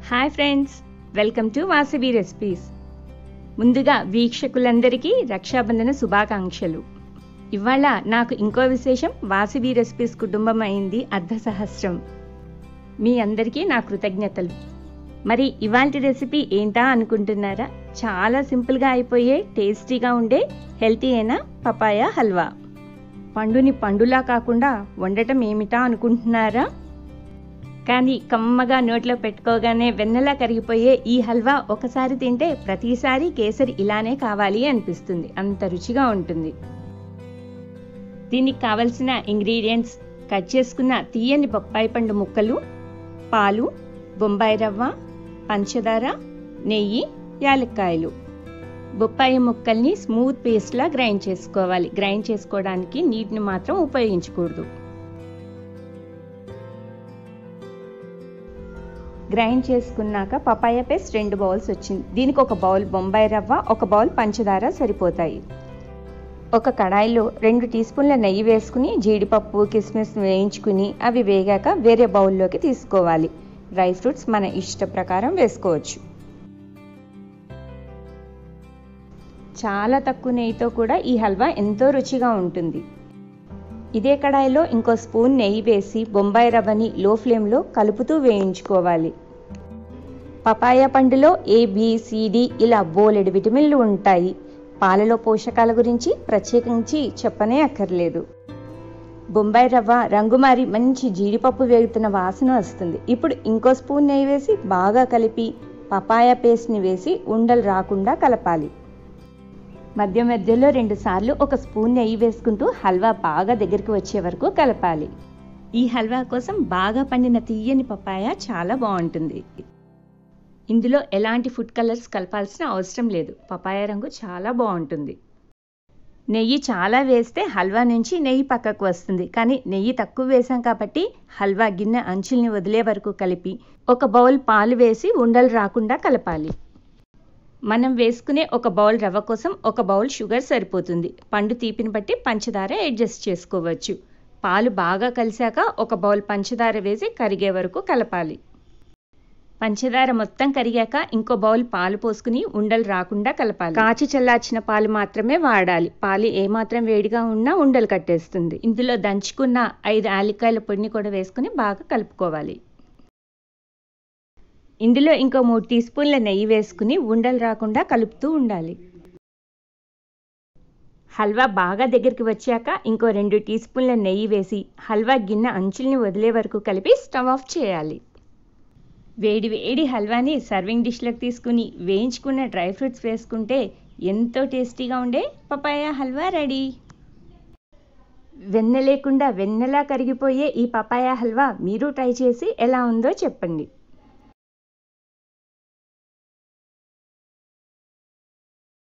hi friends welcome to Vasavi recipes ముందుగా వీక్షకులందరికీ రక్షాబంధన శుభాకాంక్షలు ఇవాళ నాకు ఇంకో విశేషం వాసవి రెసిపీస్ కుటుంబం అయింది అర్ధ సహస్రం మీ అందరికీ నా కృతజ్ఞతలు మరి ఇవాంటి రెసిపీ ఏంటా అనుకుంటున్నారా చాలా సింపుల్గా అయిపోయే టేస్టీగా ఉండే హెల్తీ అయిన పపాయ హల్వా పండుని పండులా కాకుండా వండటం ఏమిటా అనుకుంటున్నారా కానీ కమ్మగా నోట్లో పెట్టుకోగానే వెన్నెలా కరిగిపోయే ఈ హల్వా ఒకసారి తింటే ప్రతిసారి కేసరి ఇలానే కావాలి అనిపిస్తుంది అంత రుచిగా ఉంటుంది దీనికి కావలసిన ఇంగ్రీడియంట్స్ కట్ చేసుకున్న తీయని బొప్పాయి పండు ముక్కలు పాలు బొంబాయి రవ్వ పంచదార నెయ్యి యాలక్కాయలు బొప్పాయి ముక్కల్ని స్మూత్ పేస్ట్లా గ్రైండ్ చేసుకోవాలి గ్రైండ్ చేసుకోవడానికి నీటిని మాత్రం ఉపయోగించకూడదు గ్రైండ్ చేసుకున్నాక పపాయ పేస్ట్ రెండు బౌల్స్ వచ్చింది దీనికి ఒక బౌల్ బొంబాయి రవ్వ ఒక బౌల్ పంచదార సరిపోతాయి ఒక కడాయిలో రెండు టీ స్పూన్ల నెయ్యి వేసుకుని జీడిపప్పు కిస్మిస్ వేయించుకుని అవి వేగాక వేరే బౌల్లోకి తీసుకోవాలి డ్రై ఫ్రూట్స్ మన ఇష్ట ప్రకారం వేసుకోవచ్చు చాలా తక్కువ నెయ్యితో కూడా ఈ హల్వా ఎంతో రుచిగా ఉంటుంది ఇదే కడాయిలో ఇంకో స్పూన్ నెయ్యి వేసి బొంబాయి రవ్వని లో ఫ్లేమ్లో కలుపుతూ వేయించుకోవాలి పపాయ పండులో ఏబిసిడి ఇలా బోలెడు విటమిన్లు ఉంటాయి పాలలో పోషకాల గురించి ప్రత్యేకించి చెప్పనే అక్కర్లేదు బొంబాయి రవ్వ రంగు మారి మంచి జీడిపప్పు వేగుతున్న వాసన వస్తుంది ఇప్పుడు ఇంకో స్పూన్ నెయ్యి వేసి బాగా కలిపి పపాయ పేస్ట్ని వేసి ఉండలు రాకుండా కలపాలి మధ్య మధ్యలో రెండు సార్లు ఒక స్పూన్ నెయ్యి వేసుకుంటూ హల్వా బాగా దగ్గరికి వచ్చే వరకు కలపాలి ఈ హల్వా కోసం బాగా పండిన తీయని పపాయ చాలా బాగుంటుంది ఇందులో ఎలాంటి ఫుడ్ కలర్స్ కలపాల్సిన అవసరం లేదు పపాయ రంగు చాలా బాగుంటుంది నెయ్యి చాలా వేస్తే హల్వా నుంచి నెయ్యి పక్కకు వస్తుంది కానీ నెయ్యి తక్కువ వేసాం కాబట్టి హల్వా గిన్నె అంచుల్ని వదిలే వరకు కలిపి ఒక బౌల్ పాలు వేసి ఉండలు రాకుండా కలపాలి మనం వేసుకునే ఒక బౌల్ రవ్వ కోసం ఒక బౌల్ షుగర్ సరిపోతుంది పండు తీపిని బట్టి పంచదార అడ్జస్ట్ చేసుకోవచ్చు పాలు బాగా కలిసాక ఒక బౌల్ పంచదార వేసి కరిగే వరకు కలపాలి పంచదార మొత్తం కరిగాక ఇంకో బౌల్ పాలు పోసుకుని ఉండలు రాకుండా కలపాలి కాచి చల్లార్చిన పాలు మాత్రమే వాడాలి పాలు ఏమాత్రం వేడిగా ఉన్నా ఉండలు కట్టేస్తుంది ఇందులో దంచుకున్న ఐదు యాలక్కాయల పొడిని కూడా వేసుకుని బాగా కలుపుకోవాలి ఇందులో ఇంకో మూడు టీ స్పూన్ల నెయ్యి వేసుకుని ఉండలు రాకుండా కలుపుతూ ఉండాలి హల్వా బాగా దగ్గరికి వచ్చాక ఇంకో రెండు టీ స్పూన్ల నెయ్యి వేసి హల్వా గిన్నె అంచుల్ని వదిలే వరకు కలిపి స్టవ్ ఆఫ్ చేయాలి వేడి వేడి హల్వాని సర్వింగ్ డిష్లోకి తీసుకుని వేయించుకున్న డ్రై ఫ్రూట్స్ వేసుకుంటే ఎంతో టేస్టీగా ఉండే పపాయ హల్వా రెడీ వెన్న లేకుండా వెన్నెలా కరిగిపోయే ఈ పపాయ హల్వా మీరు ట్రై చేసి ఎలా ఉందో చెప్పండి